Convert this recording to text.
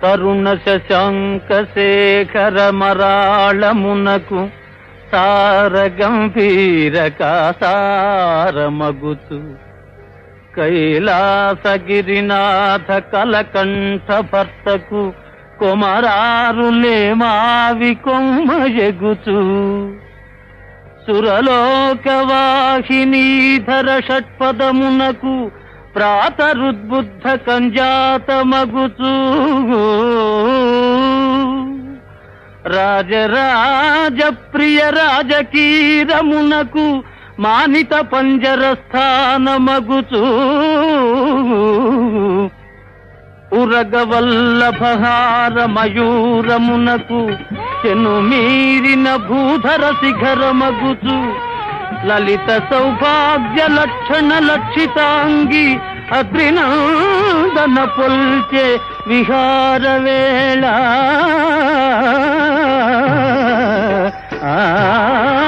తరుణ శశాంక శేఖర మరాళమునకు సార గంభీర కాసారమగుచు కైలాసగిరినాథ కలకంఠ భర్తకు కొమరారులే మావి కొమ్మ ఎగుచు సురలోకవాహినీధర షట్పదమునకు ప్రాతరుద్బుద్ధ కంజాతమగుచు రాజరాజ ప్రియ రాజకీరమునకు మానిత పంజర స్థానమగుచు ఉరగవల్లభహార మయూరమునకు చెను మీరిన భూధర శిఖరమగుచు లలిత సౌభాగ్య లక్షణ లక్షితాంగి అద్రినందన పొల్చే విహార వేళ ఆ